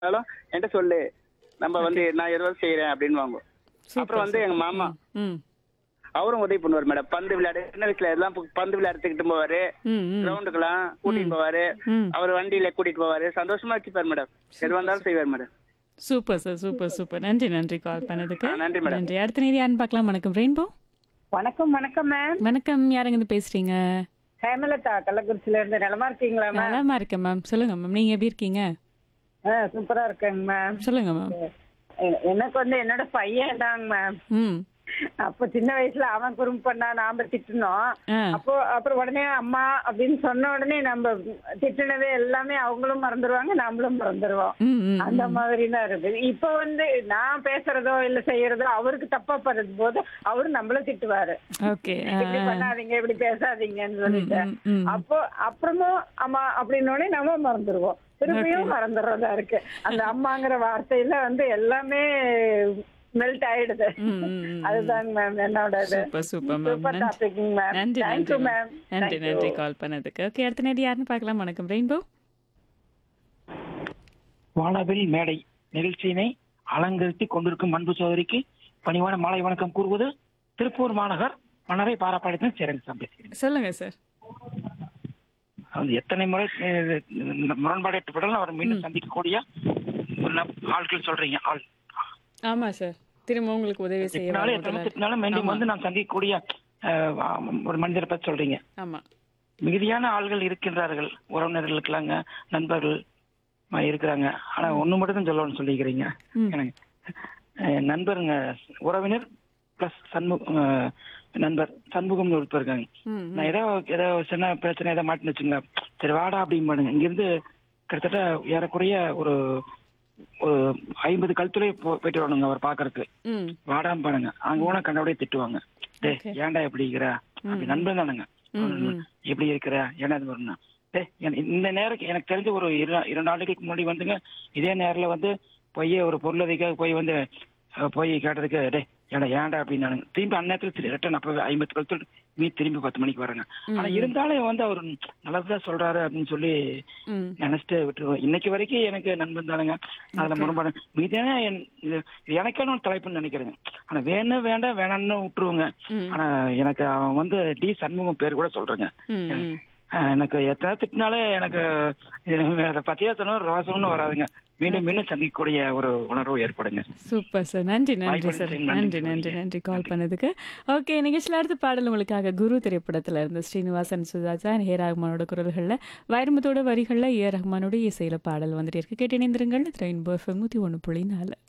இருந்தாலும் என்கிட்ட சொல்லு நம்ம வந்து நான் எதுவும் செய்யறேன் அப்படின்னு வாங்க அப்புறம் வந்து எங்க மாமா ம் அவரும் உதவி பண்ணுவார் மேடம் பந்து விளையாடு சின்ன வயசுல எல்லாம் பு- பந்து விளையாடுறதுக்கிட்டு போவாரு ம் ம் கிரவுண்டுக்கெல்லாம் கூட்டிட்டு போவாரு ம். அவர் வண்டியில கூட்டிட்டு போவாரு சந்தோஷமா வச்சுப்பார் மேடம் எது வந்தாலும் செய்வார் madam super sir super super நன்றி நன்றி கால் பண்ணதுக்கு ஆ, நன்றி மேடம். நன்றி அடுத்த நேரம் யாருன்னு பார்க்கலாம் வணக்கம் ரெயின்போ வணக்கம் வணக்கம் மேம் வணக்கம் யாருங்க இருந்து பேசுறீங்க ஹேமலதா கள்ளக்குறிச்சியில இருந்து நலமா இருக்கீங்களா மேம் நலமா இருக்கேன் மேம் சொல்லுங்க மேம் நீங்க எப்படி இருக்கீங்க ஆ சூப்பரா இருக்கேங்க மேம் சொல்லுங்க மேம் எ- எனக்கு வந்து என்னோட பையன் தாங்க மேம் ம் அப்போ சின்ன வயசுல அவன் குறும்பு பண்ணா நாம திட்டினோம் ஆ அப்போ அப்புறம் உடனே அம்மா அப்படின்னு சொன்ன உடனே நம்ம திட்டினது எல்லாமே அவங்களும் மறந்துடுவாங்க நாமளும் மறந்துடுவோம் ம் ம் அந்த மாதிரி தான் இருக்குது இப்போ வந்து நான் பேசுறதோ இல்ல செய்யறதோ அவருக்கு தப்பா படுறது போது அவரு நம்மள திட்டுவாரு ஓகே இப்படி பண்ணாதீங்க இப்படி பேசாதீங்கன்னு சொல்லிட்டு ம், ம். அப்போ அப்புறமும் அம்மா அப்படின்னோடனே நம்ம மறந்துடுவோம் திரும்பியும் மறந்துடுறதா இருக்கு அந்த அம்மாங்கிற வார்த்தையில வந்து எல்லாமே மெல்ட் ஆயிடுது ம், ம், ம். அதுதாங்க மேம் என்னோட இது சூப்பர் சூப்பர் மேம் சூப்பர் நன்றி டாபிக் மேம் நன்றி தேங்க்யூ நன்றி மேம் நன்றி நன்றி கால் பண்ணதுக்கு ஓகே அடுத்த நேரம் யாருன்னு பார்க்கலாம் வணக்கம் ரெயின்போ வானவில் மேடை நிகழ்ச்சியினை அலங்கரித்து கொண்டிருக்கும் அன்பு சோதரிக்கு பணிவான மாலை வணக்கம் கூறுவது திருப்பூர் மாநகர் மன்னரை பாராப்பாளையத்தின் சேரன் சார் பேசுகிறேன் சொல்லுங்க சார் அது எத்தனை முறை அஹ், இந்த முரண்பாடு ஏற்பட்டாலும் அவர் மீண்டும் சந்திக்கக்கூடிய ஒரு நப்- ஆட்கள் சொல்றீங்க ஆள் ஆமா சார் திரும்ப உங்களுக்கு உதவி செய்ய திட்டினாலும் எத்தனை வருவதில்ல. திட்டினாலும் மீண்டும் ஆமா. வந்து நாம் சந்திக்கக்கூடிய அஹ், ஒரு மனிதரை பற்றி சொல்றீங்க ஆமா மிகுதியான ஆள்கள் இருக்கின்றார்கள் உறவினர்களுக்கெல்லாங்க நண்பர்கள் அஹ், இருக்கிறாங்க ஆனா ஒண்ணு மட்டும் தான் சொல்லணும்னு சொல்லிக்கிறீங்க ம். எனக்கு அஹ், நண்பருங்க உறவினர் பிளஸ் சண்முக அஹ், நண்பர் சண்முகம்னு ஒருத்தர் இருக்காங்க ம் நான் ஏதோ ஏதோ சின்ன பிரச்சனை ஏதோ மாட்டின்னு வச்சுங்க சரி வாடா அப்படின்னு இங்கிருந்து கிட்டத்தட்ட ஏறக்குறைய ஒரு ஒரு ஐம்பது கழுத்துலே போயிட்டு வரணுங்க அவர் பாக்குறதுக்கு ம் வாடாம பாருங்க அங்க போனா கண்டபடியே திட்டுவாங்க டேய் Okay. ஏன்டா இப்படி இருக்கிற அப்படி நண்பன் தானுங்க ம், ம். எப்படி இருக்கிற ஏன்னா இது வரணும் டேய் எனக்கு இந்த நேரம் எனக்கு தெரிஞ்ச ஒரு இரு- இரண்டு ஆண்டுகளுக்கு முன்னாடி வந்துங்க இதே நேரில் வந்து போய் ஒரு பொருளுதவிக்காக போய் வந்து அஹ், போய் கேட்டதுக்கு டேய் ஏன்டா ஏன்டா அப்படின்னு திரும்பி அந்நேரத்தில் ரிட்டன் அப்பவே ஐம்பது கழுத்து மீ திரும்பி பத்து மணிக்கு வரேங்க ஆனா இருந்தாலும் வந்து அவர் நல்லதுதான் சொல்றாரு அப்படின்னு சொல்லி ம் நினைச்சிட்டு விட்டுருவோம் இன்னைக்கு வரைக்கும் எனக்கு நண்பன் தானுங்க அதுல முரண்பாடு மீதான இது எனக்கான ஒரு தலைப்புன்னு நினைக்கிறேங்க ஆனா வேணும் வேண்டாம் வேணாம்னு விட்டுருவோங்க ம். ஆனா எனக்கு அவன் வந்து டி சண்முகம் பேர் கூட சொல்றேங்க ம் ம் அஹ் எனக்கு எத்தனை திட்டினாலே எனக்கு இது அதை பத்தியா சொன்ன ரோசம்னு வராதுங்க மீண்டும் மீண்டும் சந்திக்கக்கூடிய ஒரு உணர்வு ஏற்படுங்க சூப்பர் சார் நன்றி நன்றி வாய்ப்பு சார் அளித்ததுக்கு நன்றி நன்றி நன்றி சொல்றீங்க. நன்றி கால் பண்ணதுக்கு ஓகே நிகழ்ச்சியில் அடுத்த பாடல் உங்களுக்காக குரு திரைப்படத்துல இருந்து ஸ்ரீனிவாசன் சுஜாதா ஹே ரஹ்மானோட குரல்களில் வைரமுத்தோட வரிகளில் ஏ ரஹ்மானோட இசையில பாடல் வந்துட்டு இருக்கு கேட்டு இணைந்திருங்கள் ரெயின்போ எஃப்எம் நூற்றி ஒன்று புள்ளி நாலு